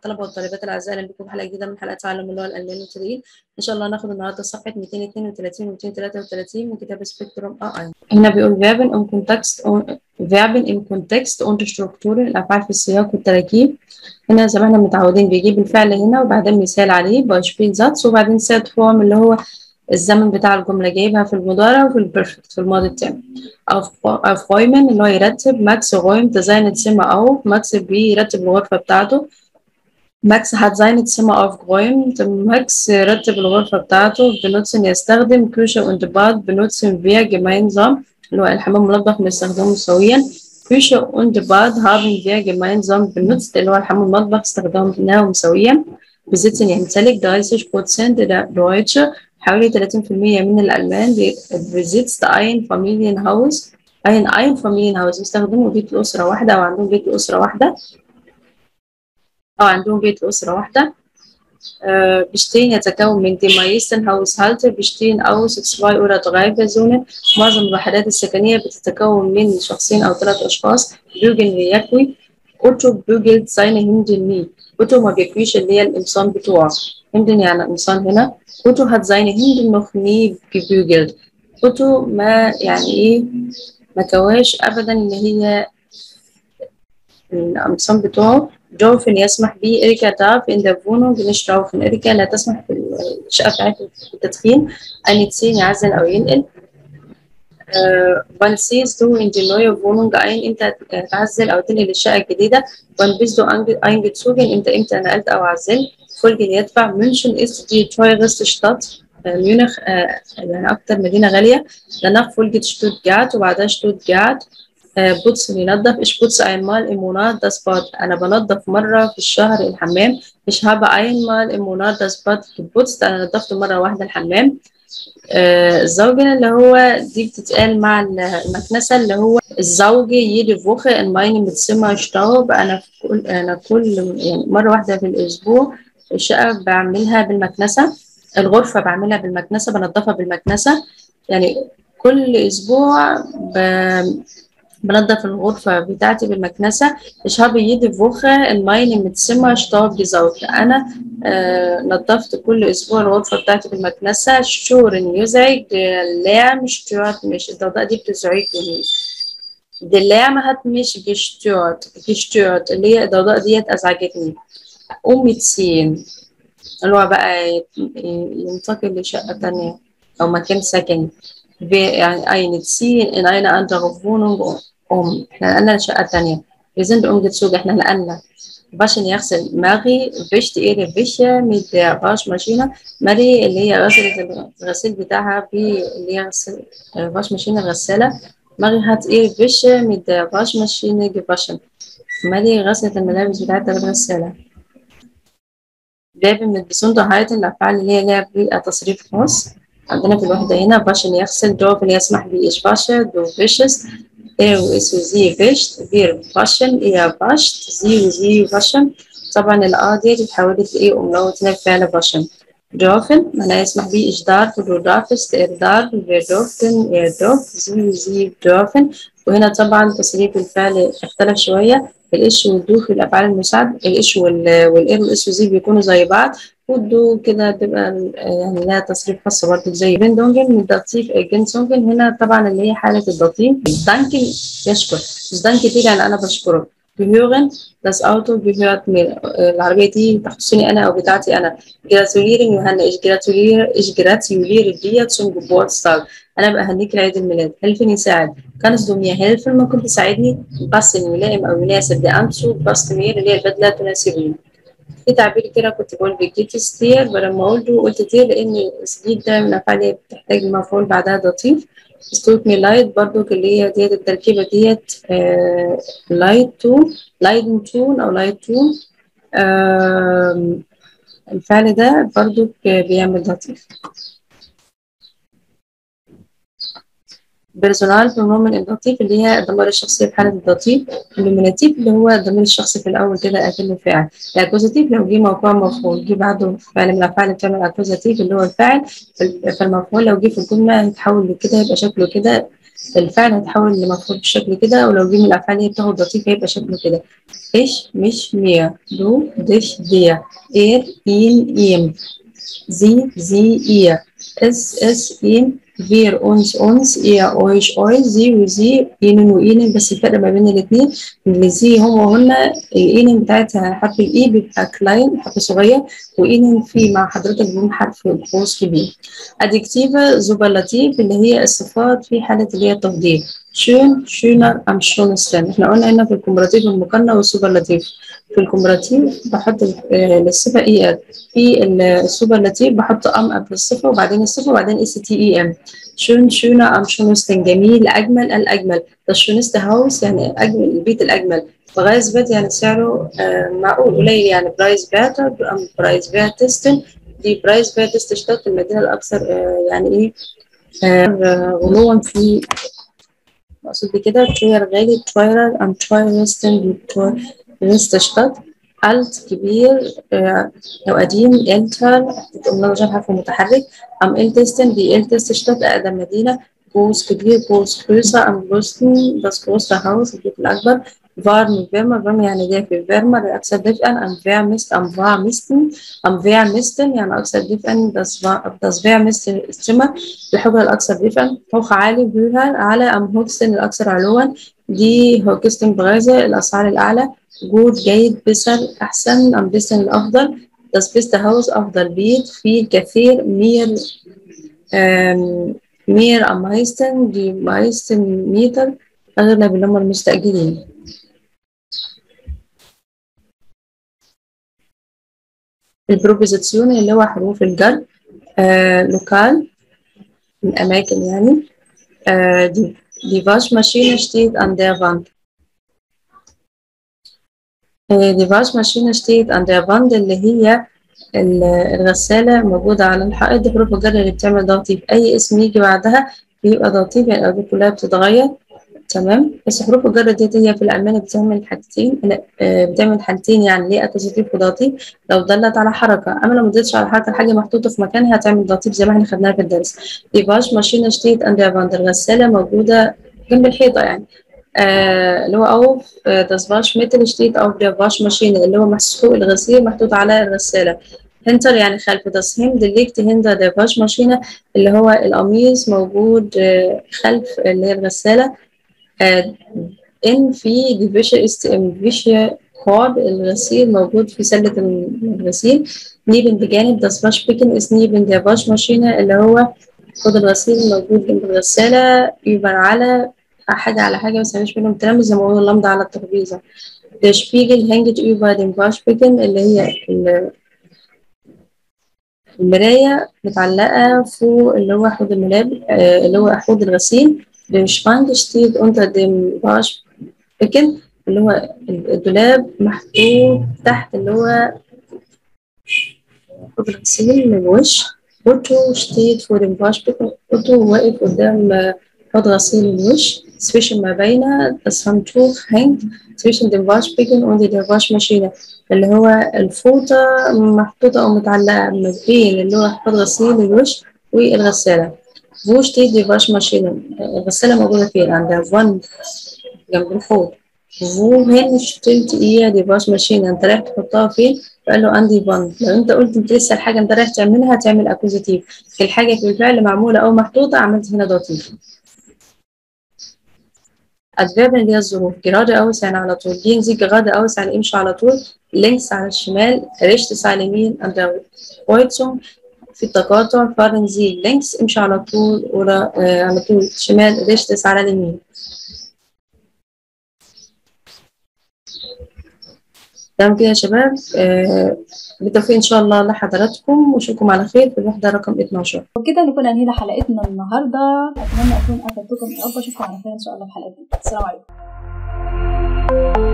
الطلبة والطالبات الأعزاء أهلا بكم في حلقة جديدة من حلقات تعلم اللغة الألمانية والتدريب إن شاء الله هناخد النهاردة صفحة 232 و 233 من كتاب سبيكتروم A1 هنا بيقول Verben im Kontext Verben im Kontext und Strukturen الأفعال في السياق والتراكيب هنا زي ما احنا متعودين بيجيب الفعل هنا وبعدين مثال عليه باشبيل زاتس وبعدين سات فورم اللي هو الزمن بتاع الجملة جايبها في المضارع وفي البرفكت في الماضي التام auf räumen اللي هو يرتب ماكس räumt seine Zimmer auf ماكس بيرتب الغرفة بتاعته ماكس hat seine Zimmer aufgeräumt ماكس رتب الغرفة بتاعته benutzen يستخدم Küche und Bad benutzen wir gemeinsam اللي هو الحمام والمطبخ بنستخدمه سويا Küche und Bad haben wir gemeinsam benutzt اللي هو الحمام والمطبخ استخدمناهم سويا besitzen يمتلك 30% der Deutsche حوالي 30% من الألمان besitzt ein Familienhaus ein Einfamilienhaus بيستخدموا بيت الأسرة واحدة أو عندهم بيت الأسرة واحدة أو عندهم بيت أسرة واحدة äh, bestehen يتكون من die meisten Haushalte bestehen aus zwei oder drei Personen معظم الوحدات السكنية بتتكون من شخصين أو ثلاث أشخاص bügeln ويكوي أوتو bügelt seine Hündin nie أوتو ما بيكويش اللي هي القمصان بتوعه Hündin يعني قمصان هنا أوتو hat seine Hündin noch nie gebügelt أوتو ما يعني إيه ما كواش أبدا اللي هي القمصان بتوعه dürfen يسمح به إريكا darf in der Wohnung nicht rauchen إريكا لا تسمح في الشقة بتاعتها بالتدخين أن يتسين يعزل أو ينقل wann ziehst du in die neue Wohnung ein أنت تعزل أو تنقل الشقة الجديدة wann bist du eingezogen أنت إمتى نقلت أو عزلت folge يدفع مünchen ist die teuerste Stadt ميونخ يعني أكتر مدينة غالية danach folgt Stuttgart وبعدها Stuttgart بوتس ينظف ich putze einmal im Monat das Bad أنا بنظف مرة في الشهر الحمام ich habe einmal im Monat das Bad geputzt أنا نظفت مرة واحدة الحمام الزوجة اللي هو دي بتتقال مع المكنسة اللي هو الزوجة jede Woche in meinem Zimmer Staub أنا في كل أنا كل يعني مرة واحدة في الأسبوع الشقة بعملها بالمكنسة الغرفة بعملها بالمكنسة بنظفها بالمكنسة يعني كل أسبوع ب... بنظف الغرفة بتاعتي بالمكنسة ich habe jede Woche in meinem Zimmer Staub gesaugt أنا آه نظفت كل أسبوع الغرفة بتاعتي بالمكنسة شورن يزعج اللام stört mich الضوضاء دي بتزعجني der Lärm hat mich gestört gestört اللي هي الضوضاء ديت أزعجتني umziehen اللي هو بقى ينتقل لشقة تانية أو مكان سكني يعني einziehen in eine andere Wohnung um احنا نقلنا لشقة تانية wir sind umgezogen احنا نقلنا waschen يغسل ماري wischt ihre Wäsche mit der Waschmaschine ماري اللي هي غسلت الغسيل بتاعها اللي هي Waschmaschine غسالة ماري hat ihre Wäsche mit der Waschmaschine gewaschen ماري غسلت الملابس بتاعتها بالغسالة باب من besonderheiten الأفعال اللي هي لها بيئة تصريف خاص عندنا في الوحدة هنا باشن يغسل دوف اللي يسمح بإيش باشا دو فيشس er ist sie wischt wir waschen er wascht sie sie waschen طبعا الآ دي اتحولت لإيه وملوت فعل waschen dürfen معناها يسمح به إيش darf du darfst er darf wir dürften er darf sie sie dürfen وهنا طبعا تصريف الفعل اختلف شوية الإش والدو في الأفعال المساعدة الإش والإر والإس وزي بيكونوا زي بعض والدو كده تبقى يعني لها تصريف خاص برضه زي بندونجن من الدقيق جنسونجن هنا طبعا اللي هي حالة الدقيق دانكن يشكر مش دانكن دي يعني أنا بشكرك gehören das Auto gehört mir العربية دي تخصني أنا أو بتاعتي أنا gratulieren يوهنا ich gratuliere ich gratuliere dir zum Geburtstag أنا بهنيك لعيد الميلاد helfen يساعد kannst du mir helfen ممكن تساعدني passen ملائم أو يناسب der Anzug passt mir اللي هي البدلة تناسبني في تعبير كده كنت بقول بجيت ستير بدل ما قلت قلت تير لأن سجيد ده من الأفعال بتحتاج مفعول بعدها لطيف ستوت مي لايت برضو اللي هي ديت التركيبة ديت آه لايت تو لايدن تون أو لايت تون آه الفعل ده برضو بيعمل لطيف بيرسونال برومن اللطيف اللي هي الضمير الشخصي في حالة اللطيف النوميناتيف اللي هو الضمير الشخصي في الأول كده أكنه فاعل الأكوزاتيف لو جه موقع مفعول جه بعده فعل من الأفعال اللي بتعمل أكوزاتيف اللي هو الفاعل فالمفعول لو جه في الجملة هيتحول لكده يبقى شكله كده الفعل هيتحول لمفعول بالشكل كده ولو جه من الافعال اللي هي بتاخد لطيف هيبقى شكله كده ich mich mir du dich dir er ihn ihm sie sie ihr es es ihm wir uns uns ihr euch euch sie وزي ihnen وإينن بس الفرق ما بين الاثنين ان زي هم وهن الإينن بتاعتها حرف الإي بيبقى كلاين حرف صغير وإينن في مع حضرتك بيكون حرف قوس كبير أدجكتيفة سوبرلاتيف اللي هي الصفات في حالة اللي هي التفضيل schön schöner am schönsten احنا قلنا هنا في الكومبراتيف المقارنة والسوبرلاتيف في الكومبراتيف بحط الصفة اي ال في السوبرلاتيف بحط ام قبل الصفة وبعدين الصفة وبعدين اس تي اي ام schön schöner am schönsten جميل أجمل الأجمل das schönste Haus يعني أجمل البيت الأجمل برايس بيت يعني سعره آه معقول قليل يعني برايس بيتر أم برايس بيتستن دي برايس بيتست شتات المدينة الأكثر آه يعني إيه آه غلوا في مقصود بكده تروير غالي ترويرر أم ترويرستن ترويرستشتات alt كبير آه لو قديم älter تقوم نرجع حرف متحرك am ältesten die älteste Stadt أقدم مدينة groß كبير groß größer am größten das größte Haus البيت الأكبر warm wärmer warm يعني دافئ wärmer الأكثر دفئا am wärmest am warmsten am wärmsten يعني أكثر دفئا das das wärmeste Zimmer الحجرة الأكثر دفئا hoch عالي höher أعلى am höchsten الأكثر علوا دي höchsten Preise الأسعار الأعلى جود جيد بسر أحسن أم بسن الأفضل das beste Haus أفضل بيت فيه كثير مير مير am meisten die meisten Mieter أغلب اللي هم المستأجرين البروبوزيسيون اللي هو حروف الجر آه لوكال الأماكن يعني آه دي Die Waschmaschine steht an der Wand. Die Waschmaschine steht an der Wand اللي هي الغسالة موجودة على الحائط دي حروف الجر اللي بتعمل ضغطي في أي اسم يجي بعدها بيبقى ضغطي يعني الأرض كلها بتتغير تمام بس حروف الجر ديت هي في الألماني بتعمل حاجتين بتعمل حالتين يعني ليه أكوزيتيف وضغطيف لو دلت على حركة أما لو مدتش على حركة الحاجة محطوطة في مكانها هتعمل ضغطيف زي ما احنا خدناها في الدرس دي باش ماشينة شتيت أند باند الغسالة موجودة جنب الحيطة يعني آه اللي هو أوف das Waschmittel steht auf der Waschmaschine اللي هو مسحوق الغسيل محطوط على الغسالة هنتر يعني خلف das Hemd liegt hinter der Waschmaschine اللي هو القميص موجود آه خلف اللي هي الغسالة آه إن في die Wäsche ist im Wäschekorb الغسيل موجود في سلة الغسيل neben بجانب das Waschbecken ist neben der Waschmaschine اللي هو خد الغسيل موجود جنب الغسالة يبقى على حاجة على حاجة بس مش بينهم تلامس زي ما بقول اللمضة على الترابيزة der Spiegel hängt über dem Waschbecken اللي هي المراية متعلقة فوق اللي هو حوض الملابس اللي هو حوض الغسيل der Schrank steht unter dem Waschbecken اللي هو الدولاب محطوط تحت اللي هو حوض الغسيل من الوش أوتو steht vor dem Waschbecken أوتو واقف قدام حوض غسيل الوش zwischen ما بين das Handtuch hängt zwischen dem Waschbecken und der Waschmaschine اللي هو الفوطة محطوطة أو متعلقة ما بين اللي هو حوض غسيل الوش والغسالة wo steht die Waschmaschine الغسالة موجودة فين عندها فن جنب الحوض wohin stellt ihr die Waschmaschine انت رايح تحطها فين فقال له عندي فن لو انت قلت انت لسه الحاجة انت رايح تعملها تعمل اكوزيتيف الحاجة في الفعل معمولة او محطوطة عملت هنا ضتيف أسباب اللي هي الظروف gerade aus يعني على طول gehen Sie geradeaus يعني امشوا على طول links على الشمال rechts على اليمين an der Kreuzung في التقاطع fahren Sie links امشوا على طول ولا آه على طول شمال rechts على اليمين تمام كده يا شباب آه بالتوفيق ان شاء الله لحضراتكم واشوفكم على خير في الوحده رقم 12 وبكده نكون انهينا حلقتنا النهارده اتمنى اكون افدتكم يا رب اشوفكم على خير ان شاء الله في حلقه السلام عليكم